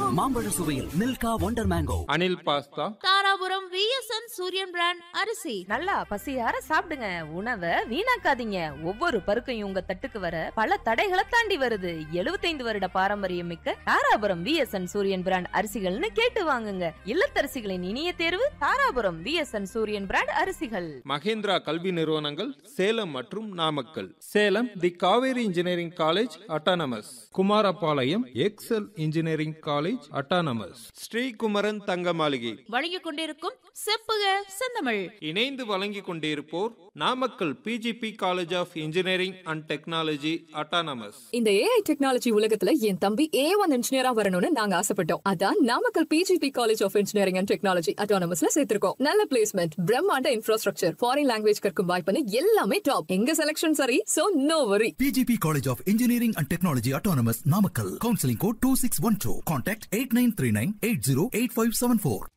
மாம்பழ சுவையில் மில்கா wonder mango Anil pasta Dharapuram VSN Suriyan brand அரிசி நல்லா பசியார சாப்பிடுங்க உணவை வீணாக்காதீங்க ஒவ்வொரு பருக்கையும் உங்க தட்டுக்கு வர பல தடைகளை தாண்டி வருது 75 வருட பாரம்பரியம் மிக்க தாராபுரம் விஎஸ்என் சூரியன் பிராண்ட் அரிசிகள்னு கேட்டு வாங்குங்க இல்லத்தரசிகளின் இனிய தேர்வு தாராபுரம் விஎஸ்என் சூரியன் பிராண்ட் அரிசிகள் மகேந்திரா கல்வி நிறுவனங்கள் சேலம் மற்றும் Namakkal Salem the Kaveri engineering college autonomous Kumarapalayam Excel engineering college autonomous Srikumaran Thanga Maligai வழங்கிக் கொண்டிருக்கும் செப்புக செந்தமிழ் இணைந்து வழங்கிக் கொண்டிருப்போர் Namakkal PGP college of engineering and technology autonomous இந்த ஏஐ டெக்னாலஜி உலகத்துல என் தம்பி ஏ ஒன் இன்ஜினியரா வரணும்னு நாங்க ஆசைப்பட்டோம் அதான் Namakkal PGP college of engineering and technology அட்டானமஸ்ல சேர்த்திருக்கோம் நல்ல பிளேஸ்மெண்ட் பிரம்மாண்ட இன்ஃப்ராஸ்ட்ரக்சர் ஃபாரின் லாங்குவேஜ் கற்கும் வாய்ப்புன்னு எல்லாமே டாப் எங்க செலக்ஷன் சரி so no worry PGP College of Engineering and Technology Autonomous Namakkal. Counseling code 2612. Contact 8939 808574.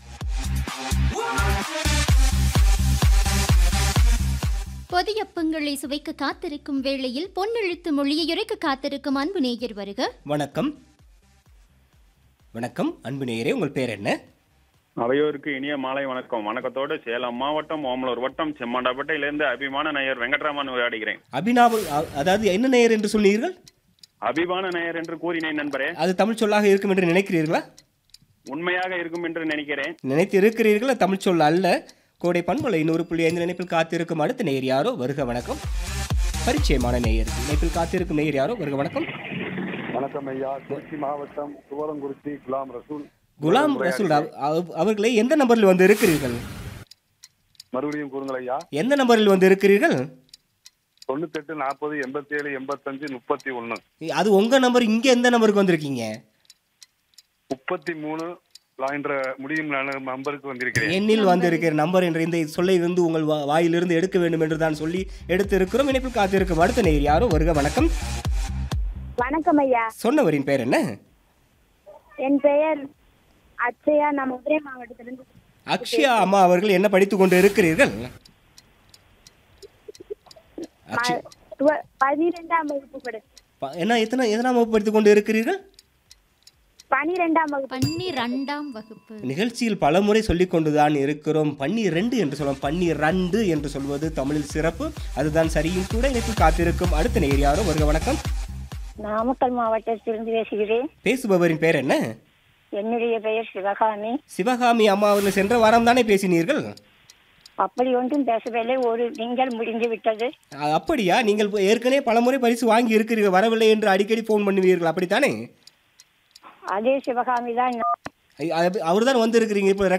பொதியப்பங்களை சுவைக்க காத்திருக்கும் வேளையில் பொன்னெழுத்து மொழியை உரைக்க காத்திருக்கும் அன்பு நேயர் வருக வணக்கம் வணக்கம் அன்பு நேயரே உங்கள் பேர் என்ன அவையோருக்கு இனிய மாலை வணக்கம் வணக்கத்தோடு சேலம் மாவட்டம் ஓமலூர் வட்டம் செம்மாண்டாப்பட்டையிலிருந்து அபிமான நேயர் வெங்கட்ராமன் உரையாடுகிறேன் அபினாவ் அ- அதாவது என்ன நேயர் என்று சொன்னீர்கள் அபிமான நேயர் என்று கூறினேன் நண்பரே அது தமிழ் சொல்லாக இருக்கும் என்று நினைக்கிறீர்களா உண்மையாக இருக்கும் என்று நினைக்கிறேன் நினைத்து இருக்கிறீர்களா தமிழ் சொல் அல்ல கோடை பண்பலை நூறு புள்ளி ஐந்து நினைப்பில் காத்திருக்கும் அடுத்த நேயர் யாரோ வருக வணக்கம் பரிச்சயமான நேயர் நினைப்பில் காத்திருக்கும் நேயர் யாரோ வருக வணக்கம் வணக்கம் ஐயா திருச்சி மாவட்டம் துவரங்குறிச்சி குலாம் ரசூல் குலாம் ரசூல் அவ- அவ- அவர்களை எந்த நம்பரில் வந்து இருக்கிறீர்கள் மறுபடியும் கூறுங்கள் ஐயா எந்த நம்பரில் வந்து இருக்கிறீர்கள் தொண்ணூத்தெட்டு நாற்பது எண்பத்தி ஏழு எண்பத்தஞ்சு முப்பத்தி ஒன்று அது உங்க நம்பர் இங்க எந்த நம்பருக்கு வந்திருக்கீங்க முப்பத்தி மூணு என்ற முடியும் நான் நம்பருக்கு வந்திருக்கிறேன் எண்ணில் வந்திருக்கிற நம்பர் என்ற இந்த சொல்லை இருந்து உங்கள் வா- வாயிலிருந்து எடுக்க வேண்டும் என்று தான் சொல்லி எடுத்து இருக்கிறோம் இணைப்பில் காத்திருக்கும் அடுத்த நேயர் யாரோ வருக வணக்கம் வணக்கம் ஐயா சொன்னவரின் பேர் என்ன என் பெயர் அச்சயா நான் மதுரை மாவட்டத்திலிருந்து அக்ஷயா அம்மா அவர்கள் என்ன படித்துக் கொண்டு இருக்கிறீர்கள் அக்ஷய் துவ- பதிரெண்டாம் வகுப்பு படி ப- என்ன எத்தனை எத்தனாம் வகுப்பு படித்துக் கொண்டு இருக்கிறீர்கள் பனிரெண்டாம் வகுப்பு பன்னிரெண்டாம் வகுப்பு நிகழ்ச்சியில் பலமுறை சொல்லிக் கொண்டுதான் இருக்கிறோம் பன்னிரெண்டு என்று சொல்லுவோம் பன்னிரண்டு என்று சொல்வது தமிழில் சிறப்பு அதுதான் சரியும் கூட இணைப்பில் காத்திருக்கும் அடுத்த நேயர் யாரோ வருக வணக்கம் நாமக்கல் மாவட்டத்திலிருந்து பேசுகிறேன் பேசுபவரின் பேர் என்ன என்னுடைய பெயர் சிவகாமி சிவகாமி அம்மா அவர்கள் சென்ற வாரம் தானே பேசினீர்கள் அப்படி ஒன்றும் பேசவில்லை ஒரு நீங்கள் முடிந்து விட்டது அ- அப்படியா நீங்கள் ஏற்கனவே பலமுறை பரிசு வாங்கி இருக்கிறீர்கள் வரவில்லை என்று அடிக்கடி ஃபோன் பண்ணுவீர்கள் அப்படித்தானே அதே சிவகாமி தான் அவர் தான் வந்திருக்கிறீங்க இப்போ